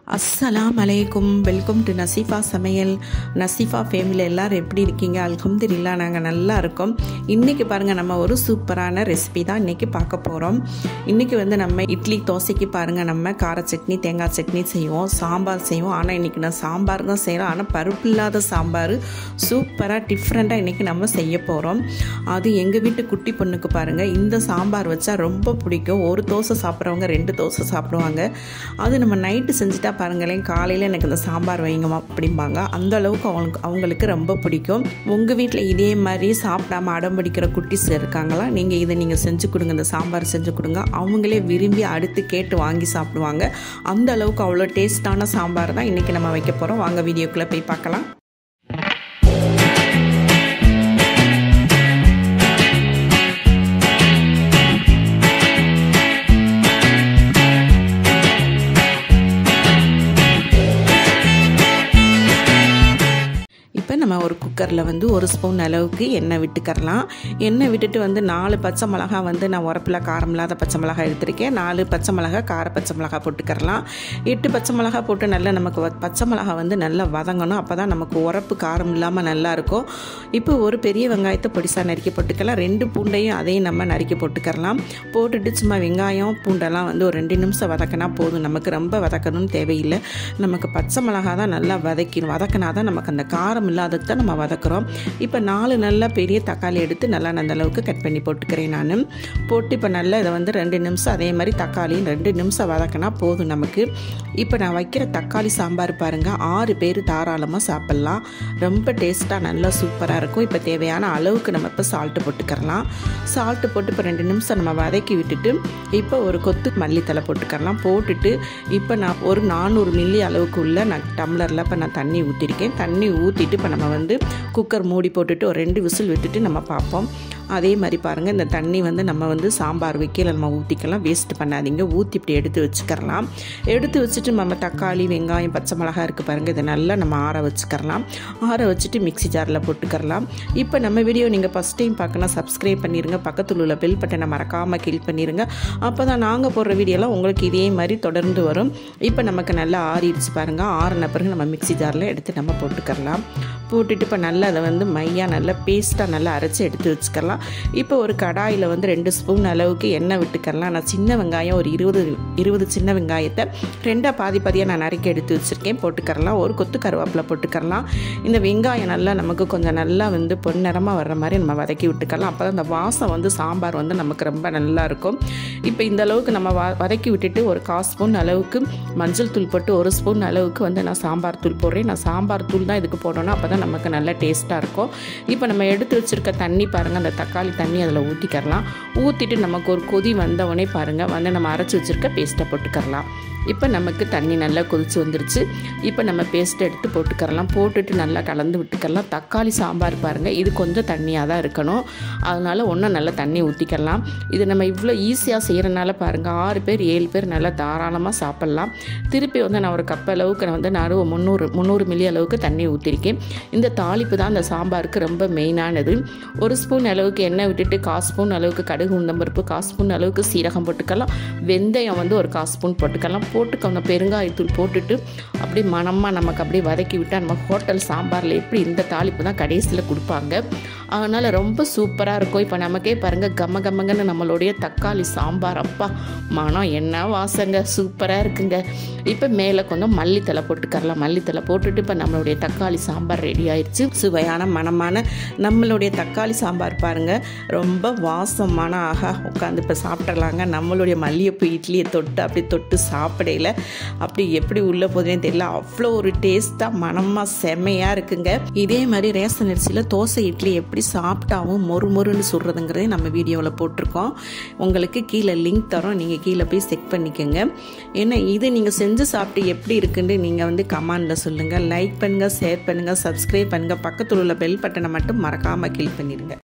அஸ்ஸலாம் அலைக்கும் welcome to நசீஃபா சமையல் நசீஃபா ஃபேமிலி எல்லாரும் எப்படி இருக்கீங்க அல்ஹம்துலில்லா நாங்கள் நல்லா இருக்கோம் இன்றைக்கி பாருங்கள் நம்ம ஒரு சூப்பரான ரெசிபி தான் இன்றைக்கி பார்க்க போகிறோம் இன்றைக்கி வந்து நம்ம இட்லி தோசைக்கு பாருங்கள் நம்ம கார சட்னி தேங்காய் சட்னி செய்வோம் சாம்பார் செய்வோம் ஆனால் இன்றைக்கி நான் சாம்பார் தான் செய்கிறோம் ஆனால் பருப்பு இல்லாத சாம்பார் சூப்பராக டிஃப்ரெண்ட்டாக இன்றைக்கி நம்ம செய்ய போகிறோம் அது எங்கள் வீட்டு குட்டி பொண்ணுக்கு பாருங்கள் இந்த சாம்பார் வச்சா ரொம்ப பிடிக்கும் ஒரு தோசை சாப்பிட்றவங்க ரெண்டு தோசை சாப்பிடுவாங்க அது நம்ம நைட்டு செஞ்சுட்டா பாருங்களேன் காலையில் எனக்கு இந்த சாம்பார் வைங்கம்மா அப்படிம்பாங்க அந்த அளவுக்கு அவங்களுக்கு அவங்களுக்கு ரொம்ப பிடிக்கும் உங்கள் வீட்டில் இதே மாதிரி சாப்பிடாம அடம் பிடிக்கிற குட்டிஸ் இருக்காங்களா நீங்கள் இதை நீங்கள் செஞ்சு கொடுங்க இந்த சாம்பார் செஞ்சு கொடுங்க அவங்களே விரும்பி அடுத்து கேட்டு வாங்கி சாப்பிடுவாங்க அந்த அளவுக்கு அவ்வளோ டேஸ்டான சாம்பார் தான் இன்றைக்கி நம்ம வைக்க போகிறோம் வாங்க வீடியோக்குள்ளே போய் பார்க்கலாம் இப்போ நம்ம ஒரு குக்கரில் வந்து ஒரு ஸ்பூன் அளவுக்கு எண்ணெய் விட்டுக்கரலாம் எண்ணெய் விட்டுட்டு வந்து நாலு பச்சை மிளகா வந்து நான் உரப்பில் காரம் இல்லாத பச்சை மிளகா எடுத்திருக்கேன் நாலு பச்சை மிளகா கார பச்சை மிளகா போட்டுக்கரலாம் எட்டு பச்சை மிளகா போட்டு நல்லா நமக்கு வ- பச்சை மிளகா வந்து நல்லா வதங்கணும் அப்போ தான் நமக்கு உரப்பு காரம் இல்லாமல் நல்லாயிருக்கும் இப்போ ஒரு பெரிய வெங்காயத்தை பொடிசாக நறுக்கி போட்டுக்கலாம் ரெண்டு பூண்டையும் அதையும் நம்ம நறுக்கி போட்டுக்கரலாம் போட்டுட்டு சும்மா வெங்காயம் பூண்டெல்லாம் வந்து ஒரு ரெண்டு நிமிஷம் வதக்கினா போதும் நமக்கு ரொம்ப வதக்கணும்னு தேவையில்லை நமக்கு பச்சை மிளகா தான் நல்லா வதக்கணும் வதக்கினா தான் நமக்கு அந்த காரம் இல்லாததுக்கு தான் நம்ம வதக்குறோம் இப்போ நாலு நல்லா பெரிய தக்காளி எடுத்து நல்லா அந்த அளவுக்கு கட் பண்ணி போட்டுக்கிறேன் நான் போட்டு இப்போ நல்லா இதை வந்து ரெண்டு நிமிஷம் அதே மாதிரி தக்காளியும் ரெண்டு நிமிஷம் வதக்கினா போதும் நமக்கு இப்போ நான் வைக்கிற தக்காளி சாம்பார் பாருங்கள் ஆறு பேர் தாராளமாக சாப்பிட்லாம் ரொம்ப டேஸ்ட்டாக நல்லா சூப்பராக இருக்கும் இப்போ தேவையான அளவுக்கு நம்ம இப்போ சால்ட்டு போட்டுக்கிறலாம் சால்ட்டு போட்டு இப்போ ரெண்டு நிமிஷம் நம்ம வதக்கி விட்டுட்டு இப்போ ஒரு கொத்து மல்லித்தலை போட்டுக்கரலாம் போட்டுட்டு இப்போ நான் ஒரு நானூறு மில்லி அளவுக்கு உள்ள நான் டம்ளரில் இப்போ நான் தண்ணி ஊற்றிருக்கேன் தண்ணி ஊற்றிட்டு இப்போ நம்ம வந்து குக்கர் மூடி போட்டுட்டு ஒரு ரெண்டு விசில் விட்டுட்டு நம்ம பார்ப்போம் அதே மாதிரி பாருங்கள் இந்த தண்ணி வந்து நம்ம வந்து சாம்பார் வைக்கல நம்ம ஊற்றிக்கலாம் வேஸ்ட் பண்ணாதீங்க ஊற்றி இப்படி எடுத்து வச்சுக்கிறலாம் எடுத்து வச்சுட்டு நம்ம தக்காளி வெங்காயம் பச்சை மிளகாய் இருக்குது பாருங்கள் இதை நல்லா நம்ம ஆற வச்சுக்கிறலாம் ஆற வச்சுட்டு மிக்ஸி ஜாரில் போட்டுக்கிறலாம் இப்போ நம்ம வீடியோ நீங்கள் ஃபஸ்ட் டைம் பார்க்கணும் சப்ஸ்கிரைப் பண்ணிடுங்க பக்கத்தில் உள்ள பெல் பட்டனை மறக்காமல் கிளிக் பண்ணிடுங்க அப்போ தான் நாங்கள் போடுற வீடியோலாம் உங்களுக்கு இதே மாதிரி தொடர்ந்து வரும் இப்போ நமக்கு நல்லா ஆறிடுச்சு பாருங்கள் ஆறின பிறகு நம்ம மிக்ஸி ஜாரில் எடுத்து நம்ம போட்டுக்கிறலாம் போட்டுட்டு இப்போ நல்லா அதை வந்து மையாக நல்லா பேஸ்ட்டாக நல்லா அரைச்சி எடுத்து வச்சுக்கலாம் இப்போ ஒரு கடாயில் வந்து ரெண்டு ஸ்பூன் அளவுக்கு எண்ணெய் விட்டுக்கலாம் நான் சின்ன வெங்காயம் ஒரு இருபது இருபது சின்ன வெங்காயத்தை ரெண்டாக பாதி பாதியாக நான் நறுக்கி எடுத்து வச்சுருக்கேன் போட்டுக்கரலாம் ஒரு கொத்து கருவேப்பிலை போட்டுக்கரலாம் இந்த வெங்காயம் நல்லா நமக்கு கொஞ்சம் நல்லா வந்து பொன்னிறமாக வர்ற மாதிரி நம்ம வதக்கி விட்டுக்கலாம் அப்போ தான் அந்த வாசம் வந்து சாம்பார் வந்து நமக்கு ரொம்ப நல்லா இருக்கும் இப்போ இந்த அளவுக்கு நம்ம வ வதக்கி விட்டுட்டு ஒரு கால் ஸ்பூன் அளவுக்கு மஞ்சள் தூள் போட்டு ஒரு ஸ்பூன் அளவுக்கு வந்து நான் சாம்பார் தூள் போடுறேன் நான் சாம்பார் தூள் தான் இதுக்கு போடணும் அப்போ தான் நமக்கு நல்லா டேஸ்ட்டாக இருக்கும் இப்போ நம்ம எடுத்து வச்சுருக்க தண்ணி பாருங்கள் அந்த தக்காளி தண்ணி அதில் ஊற்றிக்கரலாம் ஊற்றிட்டு நமக்கு ஒரு கொதி வந்தவொடனே பாருங்கள் வந்து நம்ம அரைச்சி வச்சுருக்க பேஸ்ட்டை போட்டுக்கரலாம் இப்போ நமக்கு தண்ணி நல்லா கொதிச்சு வந்துருச்சு இப்போ நம்ம பேஸ்ட் எடுத்து போட்டுக்கரலாம் போட்டுட்டு நல்லா கலந்து விட்டுக்கரலாம் தக்காளி சாம்பார் பாருங்கள் இது கொஞ்சம் தண்ணியாக தான் இருக்கணும் அதனால ஒன்றும் நல்லா தண்ணி ஊற்றிக்கலாம் இது நம்ம இவ்வளோ ஈஸியாக செய்கிறனால பாருங்கள் ஆறு பேர் ஏழு பேர் நல்லா தாராளமாக சாப்பிட்லாம் திருப்பி வந்து நான் ஒரு கப் அளவுக்கு நான் வந்து நான் ஒரு முந்நூறு முந்நூறு மில்லி அளவுக்கு தண்ணி ஊற்றிருக்கேன் இந்த தாளிப்பு தான் அந்த சாம்பாருக்கு ரொம்ப மெயினானது ஒரு ஸ்பூன் அளவுக்கு எண்ணெய் விட்டுட்டு கால் ஸ்பூன் அளவுக்கு கடுகு உளுந்தம்பருப்பு கால் ஸ்பூன் அளவுக்கு சீரகம் போட்டுக்கலாம் வெந்தயம் வந்து ஒரு கால் ஸ்பூன் போட்டுக்கலாம் போட்டு கொஞ்சம் பெருங்காயத்தூள் போட்டுட்டு அப்படியே மணமாக நமக்கு அப்படியே வதக்கி விட்டால் நம்ம ஹோட்டல் சாம்பாரில் எப்படி இந்த தாளிப்பு தான் கடைசியில் கொடுப்பாங்க அதனால் ரொம்ப சூப்பராக இருக்கும் இப்போ நமக்கே பாருங்கள் கம கமங்கன்னு நம்மளுடைய தக்காளி சாம்பார் அப்பா மனம் என்ன வாசங்க சூப்பராக இருக்குங்க இப்போ மேலே கொஞ்சம் மல்லித்தலை போட்டுக்கரலாம் மல்லித்தலை போட்டுட்டு இப்போ நம்மளுடைய தக்காளி சாம்பார் ரெடி ஆயிடுச்சு சுவையான மணமான நம்மளுடைய தக்காளி சாம்பார் பாருங்கள் ரொம்ப வாசமான ஆகா உட்காந்து இப்போ சாப்பிட்றலாங்க நம்மளுடைய மல்லிகைப்பூ இட்லியை தொட்டு அப்படி தொட்டு சாப்பிடையில அப்படி எப்படி உள்ளே போதுனே தெரியல அவ்வளோ ஒரு டேஸ்ட்டாக மனமாக செம்மையாக இருக்குங்க இதே மாதிரி ரேஷன் அரிசியில் தோசை இட்லி எப்படி சாப்பிட்டாவும் மொறு மொறுன்னு சுடுறதுங்கிறதே நம்ம வீடியோவில் போட்டிருக்கோம் உங்களுக்கு கீழே லிங்க் தரோம் நீங்கள் கீழே போய் செக் பண்ணிக்கோங்க ஏன்னா இது நீங்கள் செஞ்சு சாப்பிட்டு எப்படி இருக்குன்னு நீங்கள் வந்து கமெண்டில் சொல்லுங்கள் லைக் பண்ணுங்கள் ஷேர் பண்ணுங்கள் சப்ஸ்கிரைப் பண்ணுங்கள் பக்கத்தில் உள்ள பெல் பட்டனை மட்டும் மறக்காமல் கிளிக் பண்ணிடுங்க